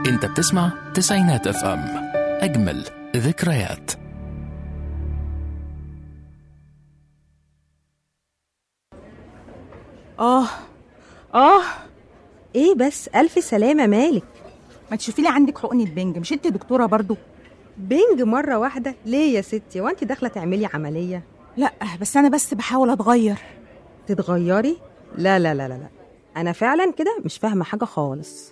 انت بتسمع تسعينات اف ام اجمل ذكريات اه اه ايه بس الف سلامه مالك ما تشوفي لي عندك حقنه بنج مش انت دكتوره برضو بنج مره واحده ليه يا ستي وانت داخله تعملي عمليه لا بس انا بس بحاول اتغير تتغيري لا لا لا لا لا انا فعلا كده مش فاهمه حاجه خالص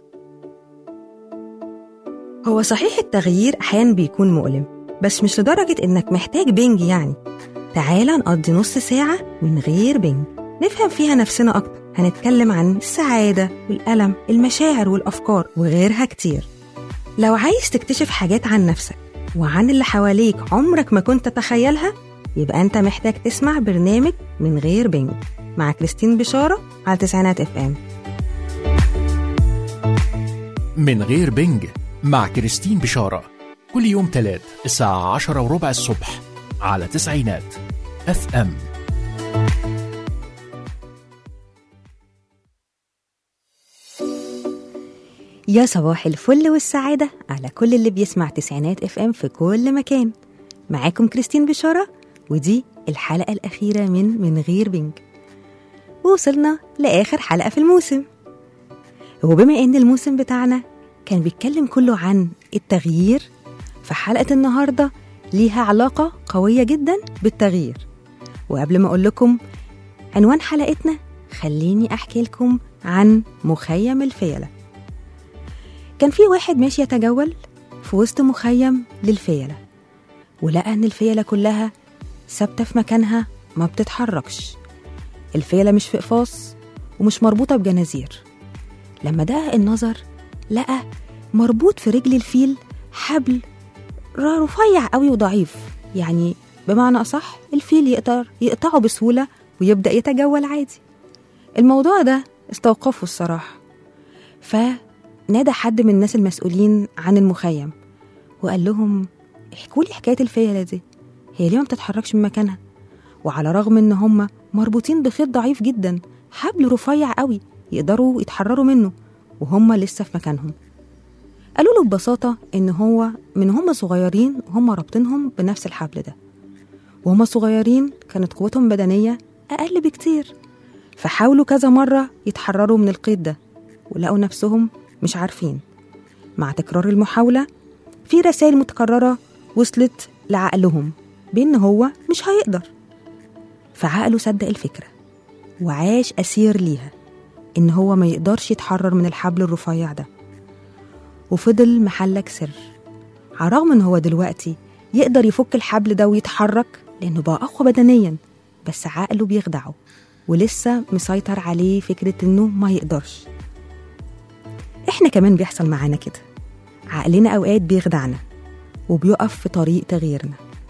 هو صحيح التغيير احيانا بيكون مؤلم بس مش لدرجه انك محتاج بنج يعني تعالى نقضي نص ساعه من غير بنج نفهم فيها نفسنا اكتر هنتكلم عن السعاده والالم المشاعر والافكار وغيرها كتير لو عايز تكتشف حاجات عن نفسك وعن اللي حواليك عمرك ما كنت تتخيلها يبقى انت محتاج تسمع برنامج من غير بنج مع كريستين بشارة على تسعينات اف ام من غير بنج مع كريستين بشارة كل يوم تلات الساعة عشرة وربع الصبح على تسعينات اف ام يا صباح الفل والسعادة على كل اللي بيسمع تسعينات اف ام في كل مكان معاكم كريستين بشارة ودي الحلقة الأخيرة من من غير بنج ووصلنا لآخر حلقة في الموسم وبما إن الموسم بتاعنا كان بيتكلم كله عن التغيير فحلقة النهاردة ليها علاقة قوية جدا بالتغيير وقبل ما أقول لكم عنوان حلقتنا خليني أحكي لكم عن مخيم الفيلة كان في واحد ماشي يتجول في وسط مخيم للفيلة ولقى إن الفيلة كلها ثابتة في مكانها ما بتتحركش الفيلة مش في قفاص ومش مربوطة بجنازير لما دقق النظر لقى مربوط في رجل الفيل حبل ر- رفيع قوي وضعيف يعني بمعنى أصح الفيل يقدر يقطعه بسهولة ويبدأ يتجول عادي الموضوع ده استوقفه الصراحة فنادى حد من الناس المسؤولين عن المخيم وقال لهم احكوا لي حكاية الفيلة دي هي ليه ما بتتحركش من مكانها وعلى رغم ان هم مربوطين بخيط ضعيف جدا حبل رفيع قوي يقدروا يتحرروا منه وهم لسه في مكانهم قالوا له ببساطة إن هو من هم صغيرين هم رابطينهم بنفس الحبل ده وهم صغيرين كانت قوتهم بدنية أقل بكتير فحاولوا كذا مرة يتحرروا من القيد ده ولقوا نفسهم مش عارفين مع تكرار المحاولة في رسائل متكررة وصلت لعقلهم بإن هو مش هيقدر فعقله صدق الفكرة وعاش أسير ليها إن هو ما يقدرش يتحرر من الحبل الرفيع ده وفضل محلك سر على الرغم إن هو دلوقتي يقدر يفك الحبل ده ويتحرك لأنه بقى أقوى بدنيا بس عقله بيخدعه ولسه مسيطر عليه فكرة إنه ما يقدرش إحنا كمان بيحصل معانا كده عقلنا أوقات بيخدعنا وبيقف في طريق تغييرنا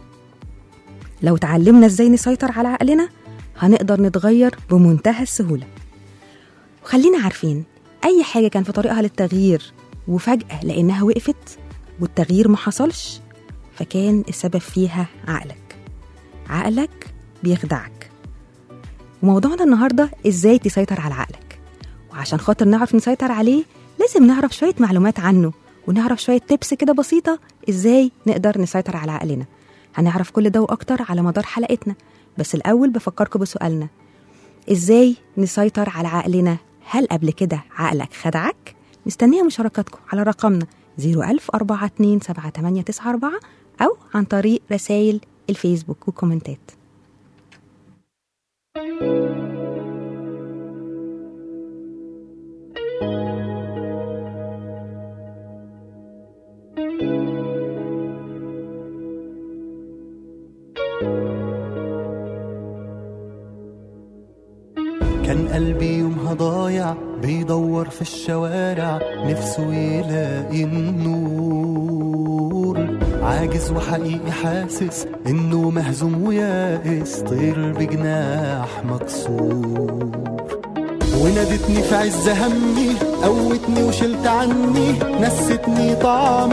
لو تعلمنا ازاي نسيطر على عقلنا هنقدر نتغير بمنتهى السهولة وخلينا عارفين أي حاجة كان في طريقها للتغيير وفجأة لأنها وقفت والتغيير ما حصلش فكان السبب فيها عقلك عقلك بيخدعك وموضوعنا النهاردة ازاي تسيطر على عقلك وعشان خاطر نعرف نسيطر عليه لازم نعرف شوية معلومات عنه ونعرف شوية تبس كده بسيطة ازاي نقدر نسيطر على عقلنا هنعرف كل ده واكتر على مدار حلقتنا بس الاول بفكركم بسؤالنا ازاي نسيطر على عقلنا هل قبل كده عقلك خدعك مستنيه مشاركاتكم على رقمنا 01000 42 7894 او عن طريق رسائل الفيسبوك وكومنتات كان قلبي يومها ضايع بيدور في الشوارع نفسه يلاقي النور عاجز وحقيقي حاسس انه مهزوم ويائس طير بجناح مكسور ونادتني في عز همي قوتني وشلت عني نستني طعم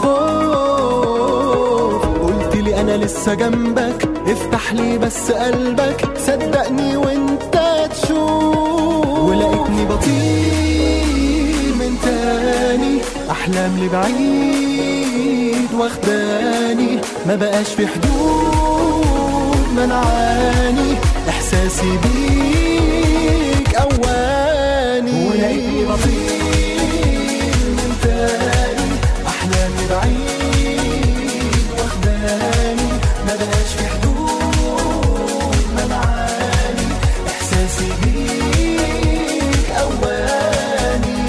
الخوف قلت لي انا لسه جنبك افتح لي بس قلبك صدقني وانت تشوف ولقيتني بطير من تاني احلام لبعيد واخداني ما بقاش في حدود منعاني احساسي بيك اواني ولقيتني بطير من تاني احلام لبعيد واخداني ما بقاش في حدود منعاني احساسي بيك اواني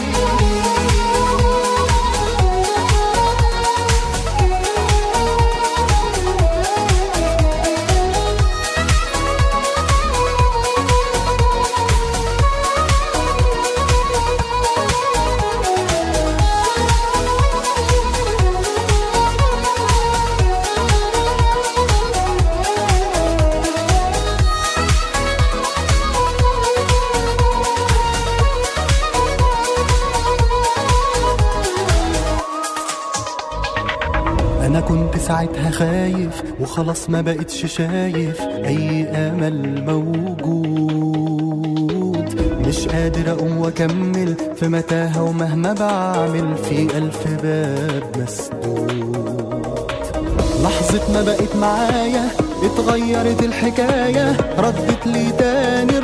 انا كنت ساعتها خايف وخلاص ما بقتش شايف اي امل موجود مش قادر اقوم واكمل في متاهه ومهما بعمل في الف باب مسدود لحظة ما بقت معايا اتغيرت الحكاية ردت لي تاني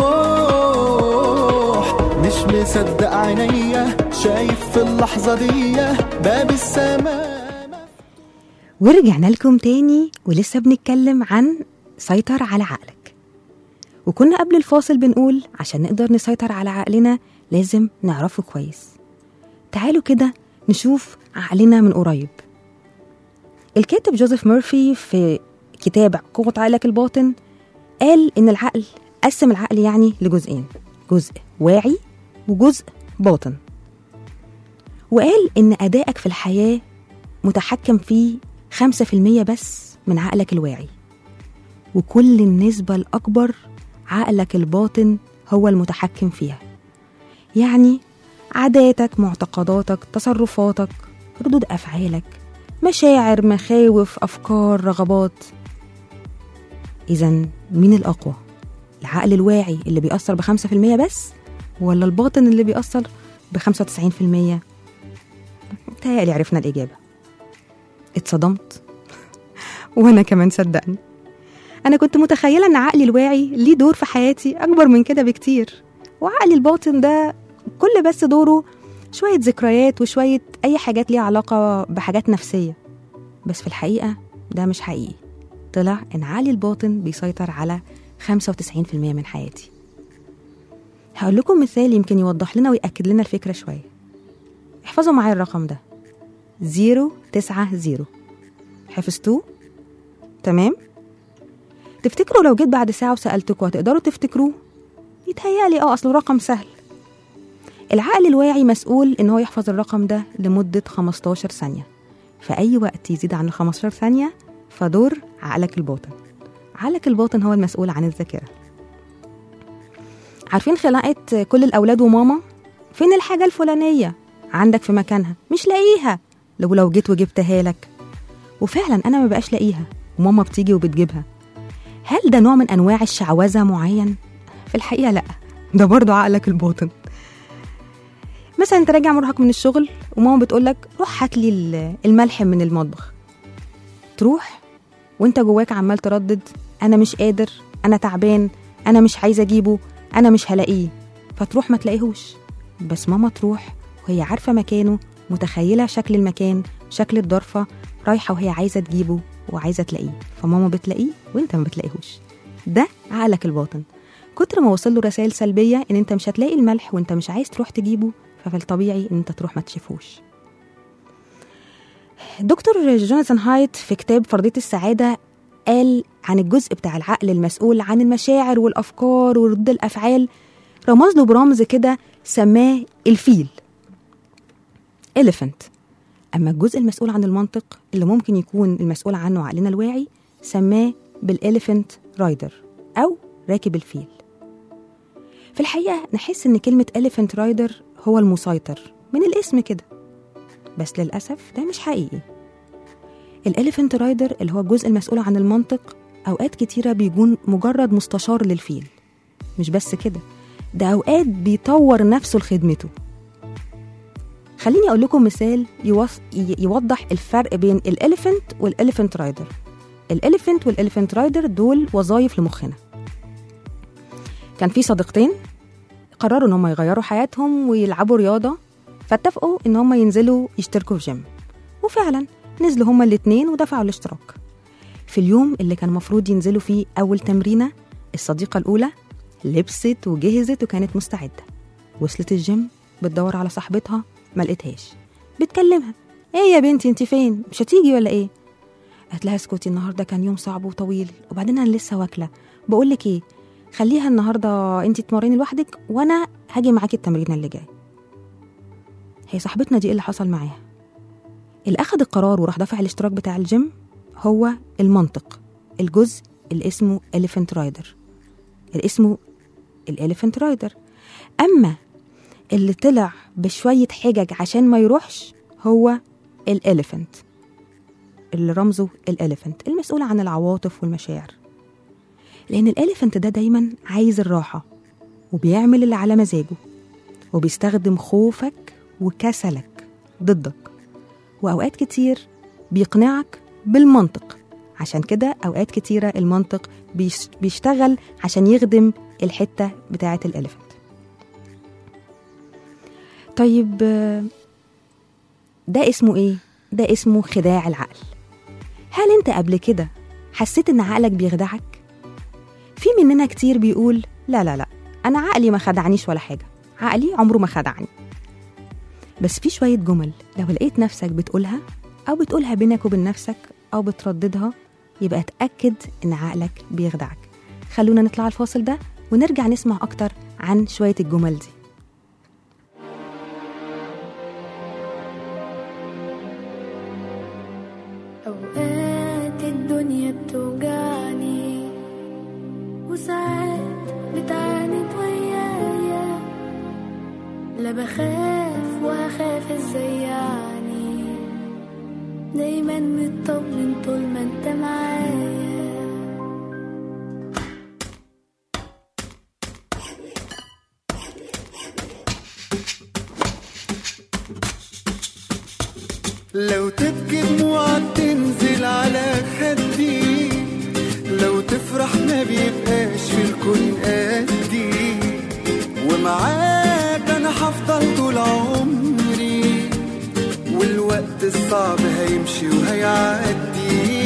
الروح مش مصدق عينيا شايف في اللحظة دي باب السماء ورجعنا لكم تاني ولسه بنتكلم عن سيطر على عقلك وكنا قبل الفاصل بنقول عشان نقدر نسيطر على عقلنا لازم نعرفه كويس تعالوا كده نشوف عقلنا من قريب الكاتب جوزيف مورفي في كتاب قوة عقلك الباطن قال إن العقل قسم العقل يعني لجزئين جزء واعي وجزء باطن وقال إن أدائك في الحياة متحكم فيه خمسة في المية بس من عقلك الواعي وكل النسبة الأكبر عقلك الباطن هو المتحكم فيها يعني عاداتك معتقداتك تصرفاتك ردود أفعالك مشاعر مخاوف أفكار رغبات إذا مين الأقوى؟ العقل الواعي اللي بيأثر بخمسة في المية بس ولا الباطن اللي بيأثر بخمسة وتسعين في المية؟ متهيألي عرفنا الإجابة اتصدمت وانا كمان صدقني انا كنت متخيله ان عقلي الواعي ليه دور في حياتي اكبر من كده بكتير وعقلي الباطن ده كل بس دوره شويه ذكريات وشويه اي حاجات ليها علاقه بحاجات نفسيه بس في الحقيقه ده مش حقيقي طلع ان عقلي الباطن بيسيطر على 95% من حياتي هقول لكم مثال يمكن يوضح لنا ويأكد لنا الفكرة شوية احفظوا معايا الرقم ده زيرو تسعة زيرو حفظتوه؟ تمام؟ تفتكروا لو جيت بعد ساعة وسألتكوا هتقدروا تفتكروه؟ يتهيألي اه أصله رقم سهل العقل الواعي مسؤول إن هو يحفظ الرقم ده لمدة 15 ثانية في أي وقت يزيد عن ال 15 ثانية فدور عقلك الباطن عقلك الباطن هو المسؤول عن الذاكرة عارفين خناقة كل الأولاد وماما؟ فين الحاجة الفلانية؟ عندك في مكانها مش لاقيها لو لو جيت وجبتها لك وفعلا أنا ما بقاش لاقيها وماما بتيجي وبتجيبها هل ده نوع من أنواع الشعوذة معين؟ في الحقيقة لأ ده برضه عقلك الباطن مثلا انت راجع مرهق من الشغل وماما بتقولك روح هات لي ال- الملح من المطبخ تروح وانت جواك عمال تردد انا مش قادر انا تعبان انا مش عايزه اجيبه انا مش هلاقيه فتروح ما تلاقيهوش بس ماما تروح وهي عارفه مكانه متخيله شكل المكان شكل الضرفه رايحه وهي عايزه تجيبه وعايزه تلاقيه فماما بتلاقيه وانت ما بتلاقيهوش ده عقلك الباطن كتر ما وصل له رسائل سلبيه ان انت مش هتلاقي الملح وانت مش عايز تروح تجيبه ففي الطبيعي ان انت تروح ما تشوفوش دكتور جوناثان هايت في كتاب فرضية السعادة قال عن الجزء بتاع العقل المسؤول عن المشاعر والأفكار وردود الأفعال رمز له برمز كده سماه الفيل elephant أما الجزء المسؤول عن المنطق اللي ممكن يكون المسؤول عنه عقلنا الواعي سماه بالإليفنت رايدر أو راكب الفيل في الحقيقة نحس إن كلمة elephant رايدر هو المسيطر من الاسم كده بس للأسف ده مش حقيقي الإليفنت رايدر اللي هو الجزء المسؤول عن المنطق أوقات كتيرة بيكون مجرد مستشار للفيل مش بس كده ده أوقات بيطور نفسه لخدمته خليني أقول لكم مثال يوص... ي- يوضح الفرق بين الإليفنت والإليفنت رايدر الإليفنت والإليفنت رايدر دول وظائف لمخنا كان في صديقتين قرروا ان هم يغيروا حياتهم ويلعبوا رياضه فاتفقوا ان هم ينزلوا يشتركوا في جيم وفعلا نزلوا هما الاتنين ودفعوا الاشتراك في اليوم اللي كان المفروض ينزلوا فيه اول تمرينه الصديقه الاولى لبست وجهزت وكانت مستعده وصلت الجيم بتدور على صاحبتها ما لقيتهاش بتكلمها ايه يا بنتي انت فين مش هتيجي ولا ايه قالت لها اسكتي النهارده كان يوم صعب وطويل وبعدين انا لسه واكله بقول لك ايه خليها النهارده انت تمرني لوحدك وانا هاجي معاكي التمرين اللي جاي هي صاحبتنا دي ايه اللي حصل معاها اللي اخد القرار وراح دفع الاشتراك بتاع الجيم هو المنطق الجزء اللي اسمه elephant رايدر اللي اسمه الاليفنت رايدر اما اللي طلع بشويه حجج عشان ما يروحش هو الاليفنت اللي رمزه الاليفنت المسؤول عن العواطف والمشاعر لأن الإليفنت ده دايما عايز الراحة وبيعمل اللي على مزاجه وبيستخدم خوفك وكسلك ضدك وأوقات كتير بيقنعك بالمنطق عشان كده أوقات كتيرة المنطق بيش- بيشتغل عشان يخدم الحتة بتاعة الإليفنت طيب آه، ده اسمه إيه؟ ده اسمه خداع العقل هل أنت قبل كده حسيت إن عقلك بيخدعك؟ في مننا كتير بيقول لا لا لا أنا عقلي ما خدعنيش ولا حاجة عقلي عمره ما خدعني بس في شوية جمل لو لقيت نفسك بتقولها أو بتقولها بينك وبين نفسك أو بترددها يبقى اتأكد إن عقلك بيخدعك خلونا نطلع الفاصل ده ونرجع نسمع أكتر عن شوية الجمل دي أوقات الدنيا بتوجعني وساعات بتعاند ويايا لا بخاف وهخاف ازاي يعني دايما مطمن طول ما انت معايا لو تبكي دموعك تنزل على خدي لو تفرح ما بيبقاش في الكون قدي ومعاك انا هفضل طول عمري والوقت الصعب هيمشي وهيعدي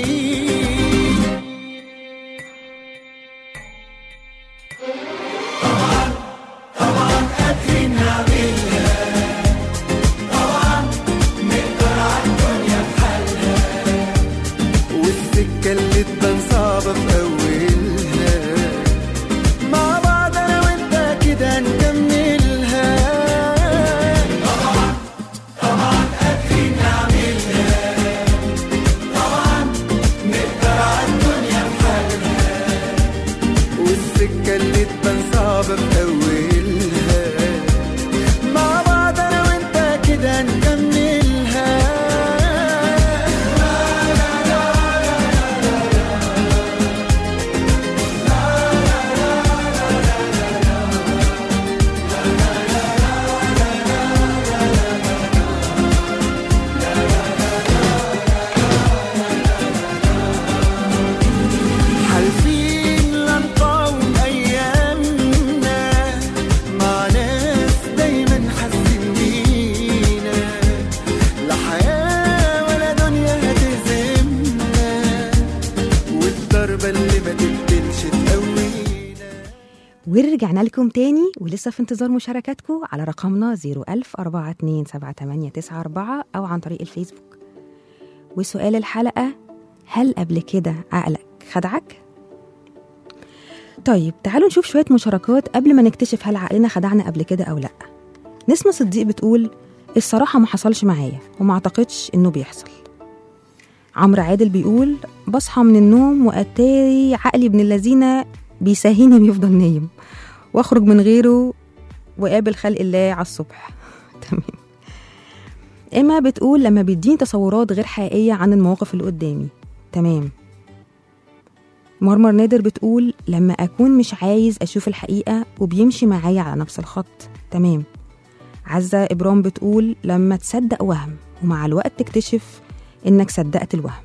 والسكة اللي تبان صعبة في أولها مع بعض أنا وأنت كده نكملها طبعا طبعا قادرين نعملها طبعا نقدر على الدنيا بحالها والسكة اللي تبان صعبة في أولها مع بعض أنا وأنت كده نكملها حالفين لا نقاوم أيامنا مع ناس دايما حاسين بينا لا حياة ولا دنيا هتهزمنا والضربة اللي ما تبدلش تقوينا ورجعنا لكم تاني ولسه في انتظار مشاركاتكم على رقمنا 010427894 أو عن طريق الفيسبوك وسؤال الحلقة هل قبل كده عقلك خدعك؟ طيب تعالوا نشوف شوية مشاركات قبل ما نكتشف هل عقلنا خدعنا قبل كده أو لأ نسمة صديق بتقول الصراحة ما حصلش معايا وما أعتقدش إنه بيحصل عمرو عادل بيقول بصحى من النوم وأتاري عقلي ابن اللذينة بيساهيني بيفضل نايم واخرج من غيره وقابل خلق الله على الصبح تمام اما بتقول لما بيديني تصورات غير حقيقيه عن المواقف اللي قدامي تمام مرمر نادر بتقول لما اكون مش عايز اشوف الحقيقه وبيمشي معايا على نفس الخط تمام عزة إبرام بتقول لما تصدق وهم ومع الوقت تكتشف إنك صدقت الوهم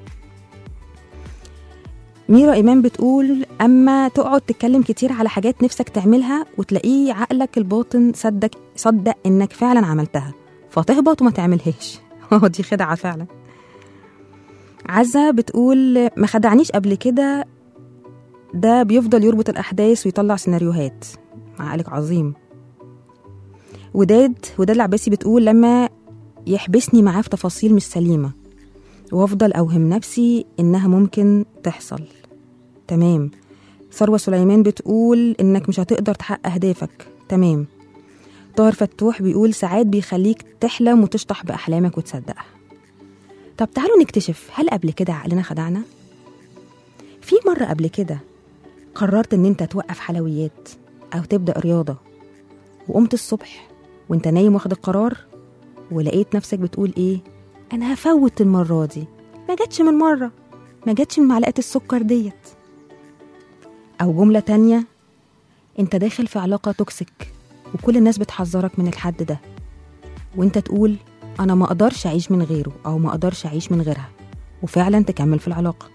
ميرا إيمان بتقول أما تقعد تتكلم كتير على حاجات نفسك تعملها وتلاقيه عقلك الباطن صدق صدق إنك فعلا عملتها فتهبط وما تعملهاش دي خدعة فعلا عزة بتقول ما خدعنيش قبل كده ده بيفضل يربط الأحداث ويطلع سيناريوهات عقلك عظيم وداد وداد العباسي بتقول لما يحبسني معاه في تفاصيل مش سليمة وافضل اوهم نفسي انها ممكن تحصل تمام ثروة سليمان بتقول انك مش هتقدر تحقق اهدافك تمام طاهر فتوح بيقول ساعات بيخليك تحلم وتشطح باحلامك وتصدقها طب تعالوا نكتشف هل قبل كده عقلنا خدعنا في مرة قبل كده قررت ان انت توقف حلويات او تبدأ رياضة وقمت الصبح وانت نايم واخد القرار ولقيت نفسك بتقول ايه انا هفوت المرة دي ما جاتش من مرة ما جاتش من معلقة السكر ديت او جملة تانية انت داخل في علاقة توكسيك وكل الناس بتحذرك من الحد ده وانت تقول انا ما اقدرش اعيش من غيره او ما اقدرش اعيش من غيرها وفعلا تكمل في العلاقة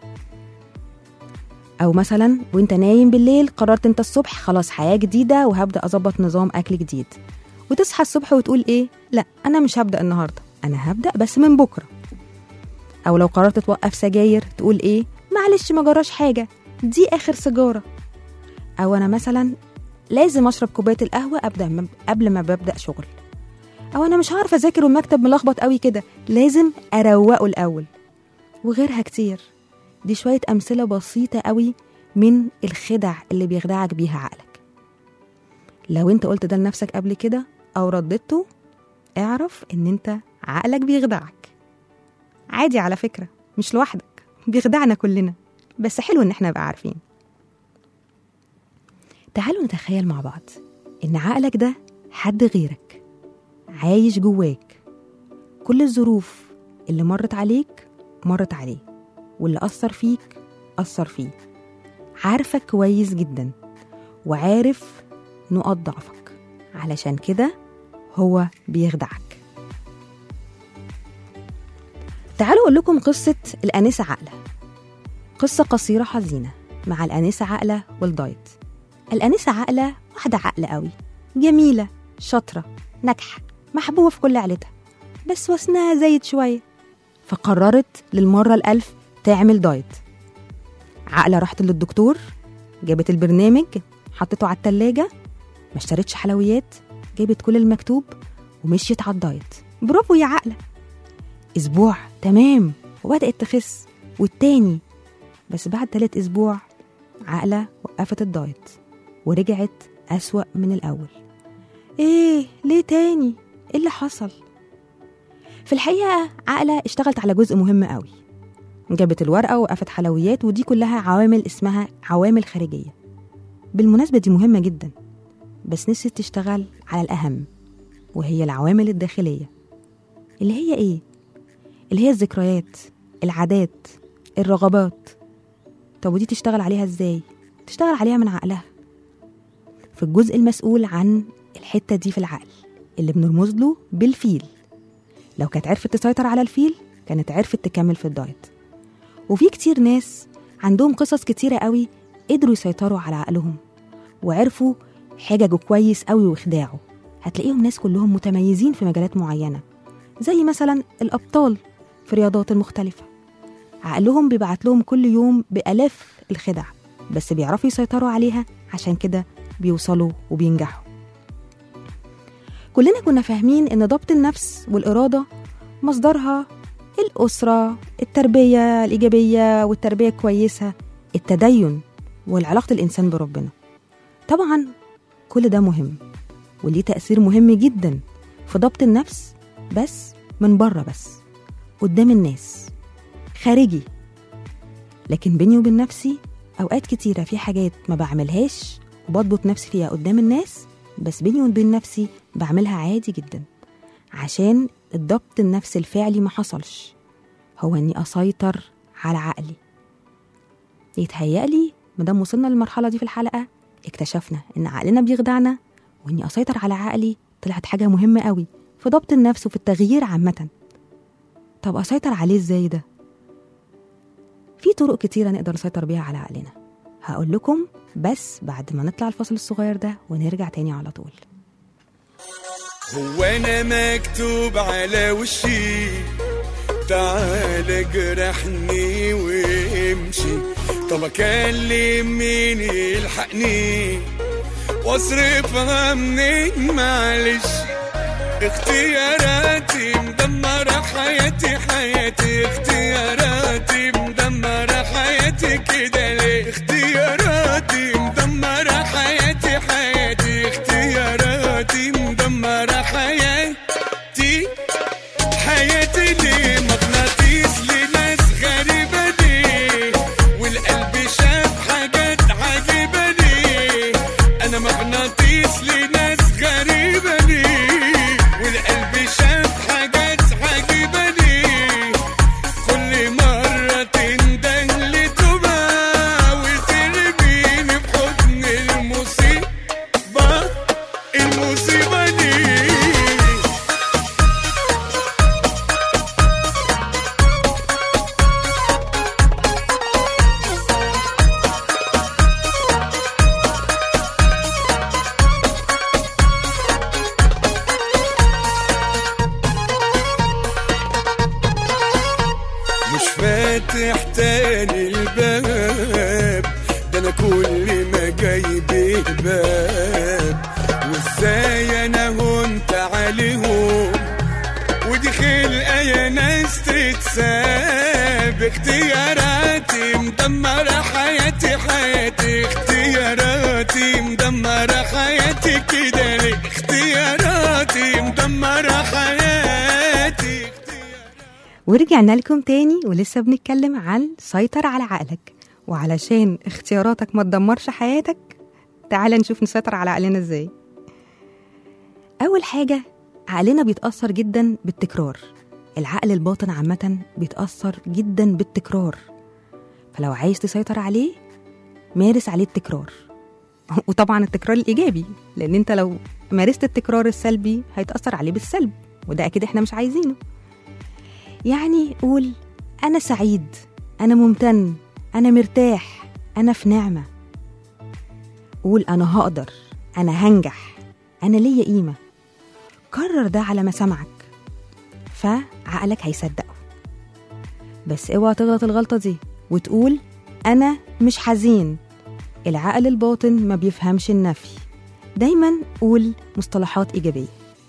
او مثلا وانت نايم بالليل قررت انت الصبح خلاص حياة جديدة وهبدأ اظبط نظام اكل جديد وتصحى الصبح وتقول ايه لا انا مش هبدأ النهاردة انا هبدأ بس من بكرة او لو قررت توقف سجاير تقول ايه معلش ما جراش حاجة دي اخر سيجارة او انا مثلا لازم اشرب كوباية القهوة ابدا قبل ما ببدأ شغل او انا مش هعرف اذاكر والمكتب ملخبط قوي كده لازم اروقه الاول وغيرها كتير دي شوية أمثلة بسيطة قوي من الخدع اللي بيخدعك بيها عقلك لو انت قلت ده لنفسك قبل كده أو رددته اعرف ان انت عقلك بيخدعك عادي على فكرة مش لوحدك بيخدعنا كلنا بس حلو ان احنا نبقى عارفين تعالوا نتخيل مع بعض ان عقلك ده حد غيرك عايش جواك كل الظروف اللي مرت عليك مرت عليه واللي أثر فيك أثر فيه عارفك كويس جدا وعارف نقاط ضعفك علشان كده هو بيخدعك تعالوا أقول لكم قصة الأنسة عقلة قصة قصيرة حزينة مع الأنسة عقلة والدايت الأنسة عقلة واحدة عقلة قوي جميلة شاطرة ناجحة محبوبة في كل عيلتها بس وزنها زايد شوية فقررت للمرة الألف تعمل دايت عقلة راحت للدكتور جابت البرنامج حطته على التلاجة ما اشترتش حلويات جابت كل المكتوب ومشيت على الدايت برافو يا عقلة أسبوع تمام وبدأت تخس والتاني بس بعد تالت أسبوع عقلة وقفت الدايت ورجعت أسوأ من الأول إيه ليه تاني إيه اللي حصل في الحقيقة عقلة اشتغلت على جزء مهم قوي جابت الورقة وقفت حلويات ودي كلها عوامل اسمها عوامل خارجية بالمناسبة دي مهمة جدا بس نسيت تشتغل على الأهم وهي العوامل الداخلية اللي هي إيه؟ اللي هي الذكريات العادات الرغبات طب ودي تشتغل عليها إزاي؟ تشتغل عليها من عقلها في الجزء المسؤول عن الحتة دي في العقل اللي بنرمز له بالفيل لو كانت عرفت تسيطر على الفيل كانت عرفت تكمل في الدايت وفي كتير ناس عندهم قصص كتيرة قوي قدروا يسيطروا على عقلهم وعرفوا حججه كويس قوي وخداعه هتلاقيهم ناس كلهم متميزين في مجالات معينة زي مثلا الأبطال في رياضات المختلفة عقلهم بيبعت لهم كل يوم بآلاف الخدع بس بيعرفوا يسيطروا عليها عشان كده بيوصلوا وبينجحوا كلنا كنا فاهمين إن ضبط النفس والإرادة مصدرها الأسرة التربية الإيجابية والتربية الكويسة التدين والعلاقة الإنسان بربنا طبعا كل ده مهم وليه تأثير مهم جدا في ضبط النفس بس من بره بس قدام الناس خارجي لكن بيني وبين نفسي أوقات كتيرة في حاجات ما بعملهاش وبضبط نفسي فيها قدام الناس بس بيني وبين نفسي بعملها عادي جدا عشان الضبط النفس الفعلي ما حصلش هو اني اسيطر على عقلي يتهيألي مادام وصلنا للمرحلة دي في الحلقة اكتشفنا ان عقلنا بيخدعنا واني اسيطر على عقلي طلعت حاجة مهمة قوي في ضبط النفس وفي التغيير عامة طب أسيطر عليه إزاي ده؟ في طرق كتيرة نقدر نسيطر بيها على عقلنا هقول لكم بس بعد ما نطلع الفصل الصغير ده ونرجع تاني على طول هو انا مكتوب على وشي تعال اجرحني وامشي طب اكلم مين يلحقني واصرفها منين معلش اختياراتي مدمرة حياتي حياتي اختياراتي مدمرة حياتي كده ليه اختياراتي مدمرة حياتي حياتي اختياراتي مدمرة حياتي حياتي ليه مغناطيس لناس غريبة ليه والقلب شاف حاجات عجيبة ليه أنا مغناطيس لناس غريبة ليه والقلب شاف حاجات عجيبة ليه كل مرة تنده لتوبة وترميني في حضن المصيبة المصيبة دي مش فاتح تاني الباب ده انا كل ما جايب باب وازاي انا هنت عليهم ودي خلقه يا ناس تتساب اختياراتي مدمرة حياتي حياتي اختياراتي مدمرة حياتي كده ليه اختياراتي مدمرة حياتي اختياراتي ورجعنا لكم تاني ولسه بنتكلم عن سيطر على عقلك وعلشان اختياراتك ما تدمرش حياتك تعال نشوف نسيطر على عقلنا ازاي أول حاجة عقلنا بيتأثر جدا بالتكرار العقل الباطن عامة بيتأثر جدا بالتكرار فلو عايز تسيطر عليه مارس عليه التكرار وطبعا التكرار الإيجابي لأن أنت لو مارست التكرار السلبي هيتأثر عليه بالسلب وده أكيد إحنا مش عايزينه يعني قول أنا سعيد أنا ممتن أنا مرتاح أنا في نعمة قول أنا هقدر أنا هنجح أنا ليا قيمة كرر ده على مسامعك فعقلك هيصدقه بس اوعى تغلط الغلطة دي وتقول أنا مش حزين العقل الباطن ما بيفهمش النفي دايما قول مصطلحات إيجابية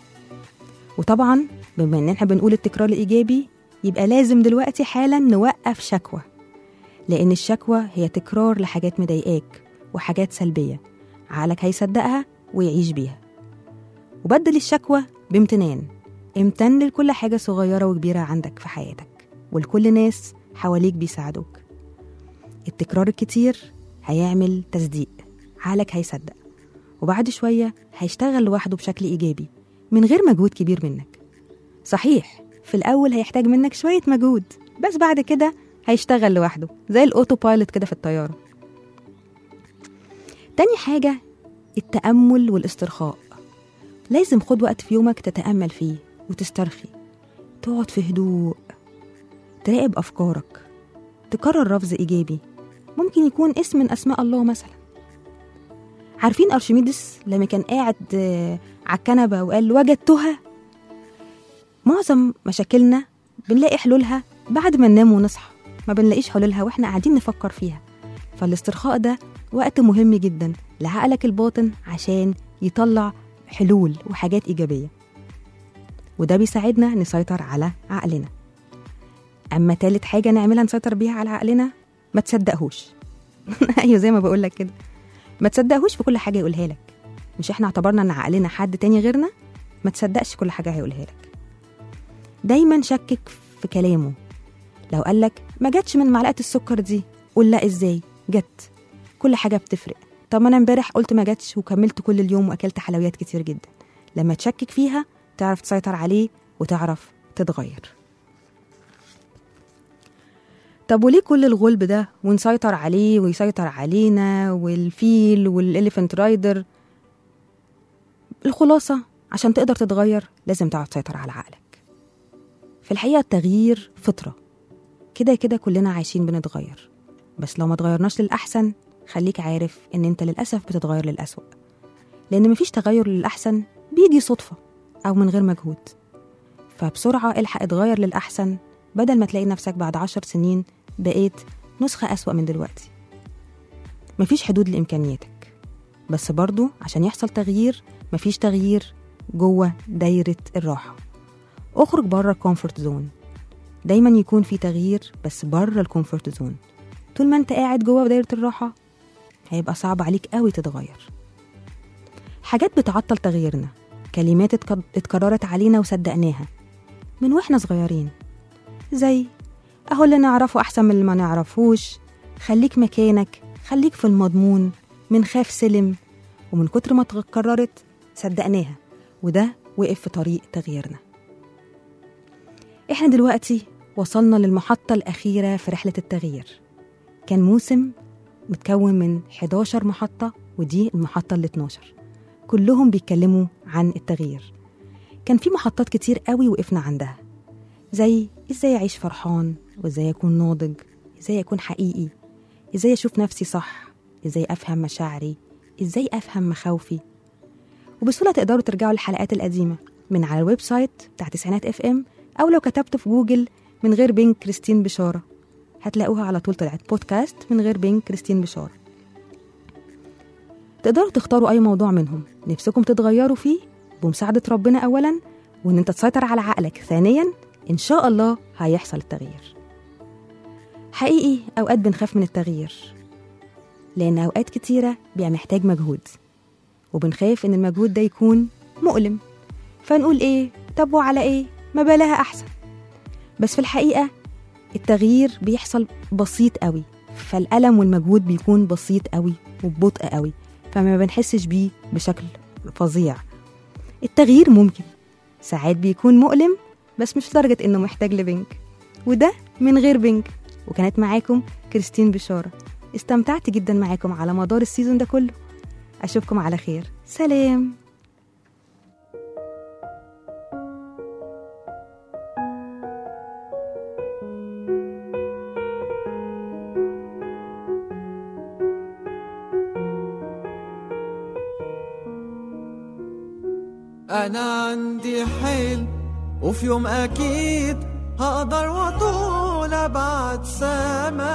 وطبعا بما ان احنا بنقول التكرار الايجابي يبقى لازم دلوقتي حالا نوقف شكوى لان الشكوى هي تكرار لحاجات مضايقاك وحاجات سلبيه عقلك هيصدقها ويعيش بيها وبدل الشكوى بامتنان امتن لكل حاجه صغيره وكبيره عندك في حياتك ولكل ناس حواليك بيساعدوك التكرار الكتير هيعمل تصديق عقلك هيصدق وبعد شويه هيشتغل لوحده بشكل ايجابي من غير مجهود كبير منك صحيح في الأول هيحتاج منك شوية مجهود بس بعد كده هيشتغل لوحده زي الأوتو بايلوت كده في الطيارة تاني حاجة التأمل والاسترخاء لازم خد وقت في يومك تتأمل فيه وتسترخي تقعد في هدوء تراقب أفكارك تكرر لفظ إيجابي ممكن يكون اسم من أسماء الله مثلا عارفين أرشميدس لما كان قاعد آه، على الكنبة وقال وجدتها معظم مشاكلنا بنلاقي حلولها بعد ما ننام ونصحى ما بنلاقيش حلولها واحنا قاعدين نفكر فيها فالاسترخاء ده وقت مهم جدا لعقلك الباطن عشان يطلع حلول وحاجات إيجابية وده بيساعدنا نسيطر على عقلنا أما تالت حاجة نعملها نسيطر بيها على عقلنا ما تصدقهوش أيوة زي ما بقولك كده ما تصدقهوش في كل حاجة يقولها لك مش احنا اعتبرنا ان عقلنا حد تاني غيرنا ما تصدقش كل حاجة هيقولها لك دايما شكك في كلامه لو قالك ما جاتش من معلقة السكر دي قول لا ازاي جت كل حاجة بتفرق طب ما انا امبارح قلت ما جاتش وكملت كل اليوم واكلت حلويات كتير جدا لما تشكك فيها تعرف تسيطر عليه وتعرف تتغير طب وليه كل الغلب ده ونسيطر عليه ويسيطر علينا والفيل والإليفنت رايدر الخلاصة عشان تقدر تتغير لازم تعرف تسيطر على عقلك في الحقيقة التغيير فطرة كده كده كلنا عايشين بنتغير بس لو ما تغيرناش للأحسن خليك عارف إن أنت للأسف بتتغير للأسوأ لأن مفيش تغير للأحسن بيجي صدفة أو من غير مجهود فبسرعة الحق اتغير للأحسن بدل ما تلاقي نفسك بعد عشر سنين بقيت نسخة أسوأ من دلوقتي مفيش حدود لإمكانياتك بس برضو عشان يحصل تغيير مفيش تغيير جوه دايرة الراحة اخرج بره الكومفورت زون دايما يكون في تغيير بس بره الكومفورت زون طول ما انت قاعد جوه دايرة الراحة هيبقى صعب عليك قوي تتغير حاجات بتعطل تغييرنا كلمات اتك- اتكررت علينا وصدقناها من واحنا صغيرين زي اهو اللي نعرفه احسن من اللي ما نعرفوش خليك مكانك خليك في المضمون من خاف سلم ومن كتر ما اتكررت صدقناها وده وقف في طريق تغييرنا احنا دلوقتي وصلنا للمحطة الأخيرة في رحلة التغيير كان موسم متكون من 11 محطة ودي المحطة ال 12 كلهم بيتكلموا عن التغيير كان في محطات كتير قوي وقفنا عندها زي ازاي اعيش فرحان وازاي اكون ناضج ازاي اكون حقيقي ازاي اشوف نفسي صح ازاي افهم مشاعري ازاي افهم مخاوفي وبسهولة تقدروا ترجعوا للحلقات القديمة من على الويب سايت بتاع تسعينات اف ام او لو كتبت في جوجل من غير بين كريستين بشارة هتلاقوها على طول طلعت بودكاست من غير بين كريستين بشارة تقدروا تختاروا أي موضوع منهم نفسكم تتغيروا فيه بمساعدة ربنا أولا وإن أنت تسيطر على عقلك ثانيا إن شاء الله هيحصل التغيير حقيقي أوقات بنخاف من التغيير لأن أوقات كتيرة بيبقى محتاج مجهود وبنخاف إن المجهود ده يكون مؤلم فنقول إيه طب وعلى إيه ما بلاها أحسن بس في الحقيقة التغيير بيحصل بسيط قوي فالألم والمجهود بيكون بسيط قوي وببطء قوي فما بنحسش بيه بشكل فظيع التغيير ممكن ساعات بيكون مؤلم بس مش لدرجة إنه محتاج لبنك وده من غير بنك وكانت معاكم كريستين بشارة استمتعت جدا معاكم على مدار السيزون ده كله أشوفكم على خير سلام أنا عندي حلم وفي يوم أكيد هقدر وأطول أبعد سما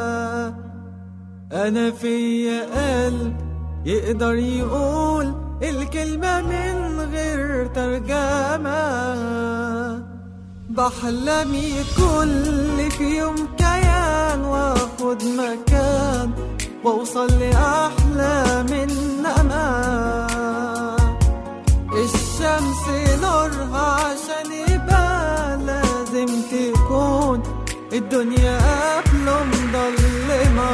أنا فيا قلب يقدر يقول الكلمة من غير ترجمة بحلم يكون في يوم كيان واخد مكان واوصل لأحلام النما الشمس نورها عشان يبقى لازم تكون الدنيا قبله مضلمة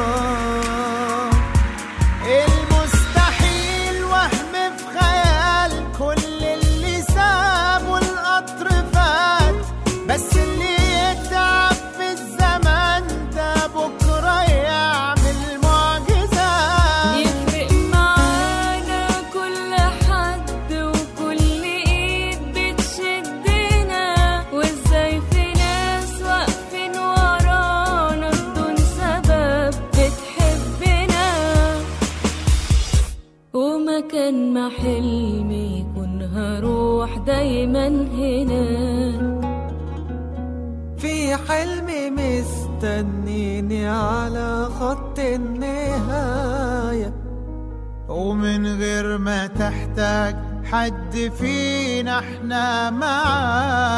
المستحيل وهم في خيال كل اللي سابه القطر فات بس اللي يتعب في الزمن ده بكرة يعمل معجزات يفرق معانا كل حد وكل ايد بتشدنا وازاي في ناس واقفين ورانا بدون سبب بتحبنا ومكان ما حلمي يكون هروح دايما هنا في حلمي مستنيني على خط النهاية ومن غير ما تحتاج حد فينا احنا معاه